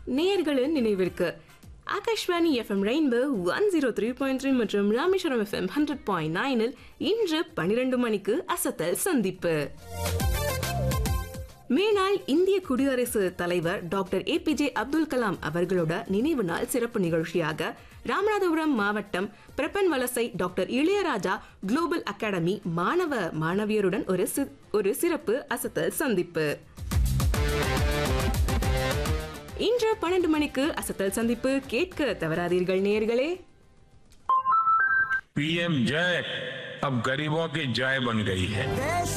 நேயர்களின் நினைவிற்கு Akashvani FM rainbow one zero three point three மற்றும் ராமேஸ்வரம் எஃப்எம் ஹண்ட்ரட் பாயிண்ட் நைனில் இன்று பன்னிரண்டு மணிக்கு அசத்தல் சந்திப்பு மேனாள் இந்திய குடியரசு தலைவர் டாக்டர் ஏபிஜே அப்துல் கலாம் அவர்களோட நினைவு நாள் சிறப்பு நிகழ்ச்சியாக ராமநாதபுரம் மாவட்டம் பிரப்பன் வலசை டாக்டர் இளையராஜா குளோபல் அகாடமி மாணவ மாணவியருடன் ஒரு சி- ஒரு சிறப்பு அசத்தல் சந்திப்பு இன்று பன்னெண்டு மணிக்கு அசத்தல் சந்திப்பு கேட்க தவறாதீர்கள் நேயர்களே पीएम जय अब गरीबों की जय बन गई है